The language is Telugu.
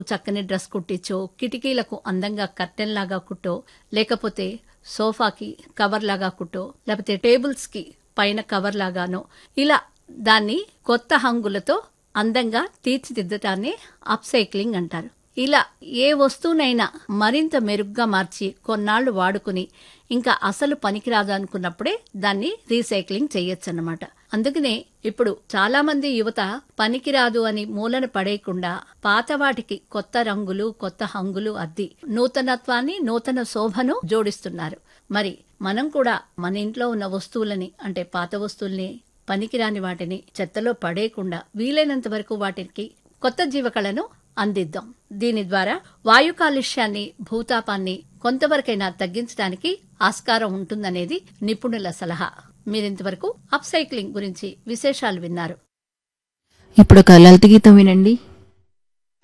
చక్కని డ్రెస్ కుట్టించో కిటికీలకు అందంగా కర్టెన్ లాగా కుట్టో లేకపోతే సోఫాకి కవర్ లాగా కుట్టో లేకపోతే టేబుల్స్ కి పైన కవర్ లాగానో ఇలా దాన్ని కొత్త హంగులతో అందంగా తీర్చిదిద్దటాన్ని అప్సైక్లింగ్ అంటారు ఇలా ఏ వస్తువునైనా మరింత మెరుగ్గా మార్చి కొన్నాళ్లు వాడుకుని ఇంకా అసలు పనికిరాదు అనుకున్నప్పుడే దాన్ని రీసైక్లింగ్ చేయొచ్చన్నమాట అందుకనే ఇప్పుడు చాలా మంది యువత పనికిరాదు అని మూలన పడేయకుండా పాత వాటికి కొత్త రంగులు కొత్త హంగులు అద్ది నూతనత్వాన్ని నూతన శోభను జోడిస్తున్నారు మరి మనం కూడా మన ఇంట్లో ఉన్న వస్తువులని అంటే పాత వస్తువుల్ని పనికిరాని వాటిని చెత్తలో పడేయకుండా వీలైనంత వరకు వాటికి కొత్త జీవకళను అందిద్దాం దీని ద్వారా వాయు కాలుష్యాన్ని భూతాపాన్ని కొంతవరకైనా తగ్గించడానికి ఆస్కారం ఉంటుందనేది నిపుణుల సలహా మీరింతవరకు అప్సైక్లింగ్ గురించి విశేషాలు విన్నారు ఇప్పుడు ఒక లలిత గీతం వినండి